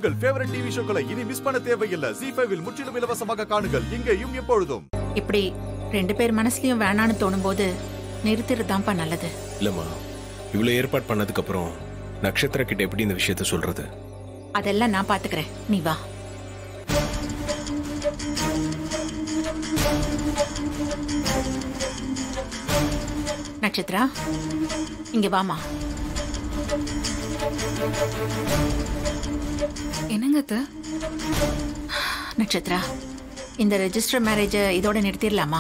உங்கள் favourite TV ஷோக்களை இனி miss பண்ண தேவையில்லை ஜி ஃபைவில் முற்றிலும் இலவசமாக காணுங்கள் இங்கேயும் எப்பொழுதும் இப்படி ரெண்டு பேர் மனசுலயும் வேணான்னு தோணும்போது நிறுத்திடுதான்ப்பா நல்லது இல்லம்மா இவ்வளோ ஏற்பாடு பண்ணதுக்கு அப்புறம் நட்சத்திர கிட்ட எப்படி இந்த விஷயத்த சொல்றது அதெல்லாம் நான் பாத்துக்கிறேன் நீ வா நட்சத்திரா இங்க வாமா என்னங்க அத்தை நட்சத்திரா இந்த ரெஜிஸ்டர் மேரேஜை இதோட நிறுத்திடலாமா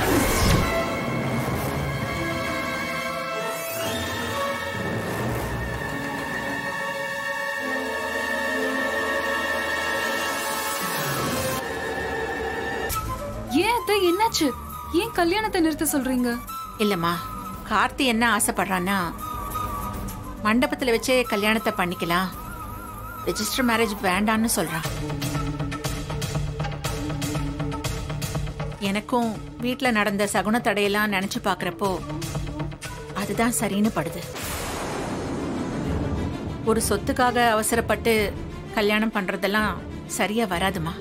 ஏன் அத்தை என்னாச்சு ஏன் கல்யாணத்தை நிறுத்த சொல்றீங்க இல்லம்மா கார்த்தி என்ன ஆசைப்படுறான்னா மண்டபத்துல வச்சே கல்யாணத்தை பண்ணிக்கலாம் ரெஜிஸ்டர் மேரேஜ் வேண்டான்னு சொல்றான் எனக்கும் வீட்ல நடந்த சகுன தடையெல்லாம் நினைச்சு பார்க்கறப்போ அதுதான் சரின்னு படுது ஒரு சொத்துக்காக அவசரப்பட்டு கல்யாணம் பண்றதெல்லாம் சரியா வராதுமா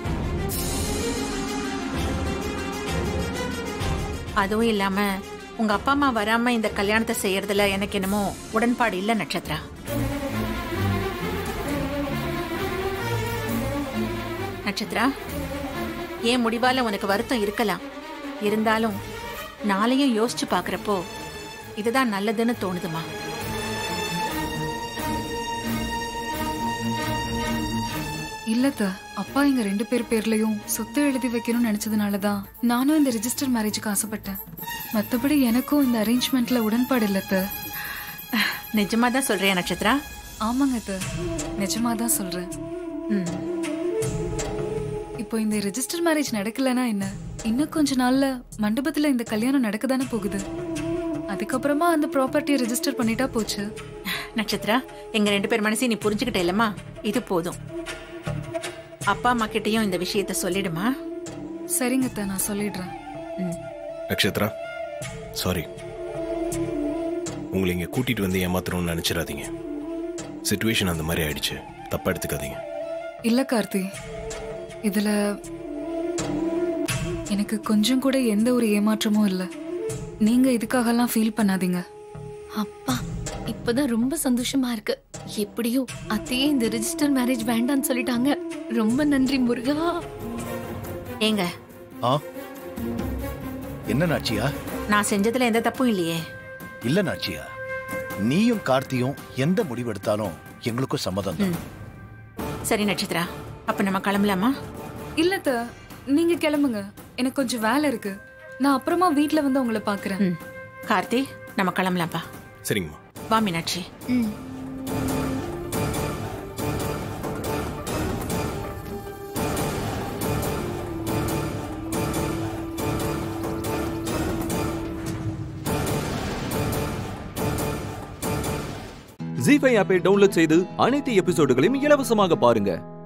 அதுவும் இல்லாம உங்க அப்பா அம்மா வராம இந்த கல்யாணத்தை செய்யறதுல எனக்கு என்னமோ உடன்பாடு இல்ல நட்சத்திரா நட்சத்திரா என் முடிவால உனக்கு வருத்தம் இருக்கலாம் இருந்தாலும் நாளையும் யோசிச்சு பாக்குறப்போ இதுதான் நல்லதுன்னு தோணுதுமா இல்லத்த அப்பா எங்க ரெண்டு பேர் பேர்லயும் சொத்து எழுதி வைக்கணும்னு நினைச்சதுனாலதான் நானும் இந்த ரெஜிஸ்டர் மேரேஜுக்கு ஆசைப்பட்டேன் மத்தபடி எனக்கும் இந்த அரேஞ்ச்மெண்ட்ல உடன்பாடு இல்லத்த நிஜமா தான் சொல்றியா நட்சத்திரா ஆமாங்க அத்த நிஜமா தான் சொல்றேன் ம் இப்போ இந்த ரெஜிஸ்டர் மேரேஜ் நடக்கலனா என்ன இன்னும் கொஞ்ச நாள்ல மண்டபத்துல இந்த கல்யாணம் நடக்கதானே போகுது அதுக்கப்புறமா அந்த ப்ராப்பர்ட்டியை ரெஜிஸ்டர் பண்ணிட்டா போச்சு நட்சத்திரா எங்க ரெண்டு பேர் மனசையும் நீ புரிஞ்சுக்கிட்ட இல்லம்மா இது போதும் அப்பா அம்மா கிட்டயும் இந்த விஷயத்த சொல்லிடுமா சரிங்க அத்தை நான் சொல்லிடுறேன் ம் நட்சத்திரா சாரி உங்களை இங்கே கூட்டிட்டு வந்து ஏமாத்துறோம்னு நினச்சிடாதீங்க சுச்சுவேஷன் அந்த மாதிரி ஆயிடுச்சு தப்பா எடுத்துக்காதீங்க இல்ல கார்த்தி இதுல எனக்கு கொஞ்சம் கூட எந்த ஒரு ஏமாற்றமும் இல்ல நீங்க இதுக்காகலாம் ஃபீல் பண்ணாதீங்க அப்பா இப்பதான் ரொம்ப சந்தோஷமா இருக்கு எப்படியோ அத்தையே இந்த ரெஜிஸ்டர் மேரேஜ் வேண்டாம்னு சொல்லிட்டாங்க ரொம்ப நன்றி முருகா ஏங்க ஆ என்ன நாச்சியா நான் செஞ்சதுல எந்த தப்பும் இல்லையே இல்ல நாச்சியா நீயும் கார்த்தியும் எந்த முடிவெடுத்தாலும் எங்களுக்கும் சம்மதம் தான் சரி நட்சத்திரா அப்ப நம்ம கிளம்பலாமா இல்லத்த நீங்க கிளம்புங்க எனக்கு கொஞ்சம் வேலை இருக்கு நான் அப்புறமா வீட்ல வந்து உங்களை பாக்குறேன் ம் கார்த்தி நம்ம கிளம்பலாம்ப்பா சரிங்கம்மா வா மீனாட்சி ம் ஜி ஃபைவ் ஆப்பை டவுன்லோட் செய்து அனைத்து எபிசோடுகளையும் இலவசமாக பாருங்க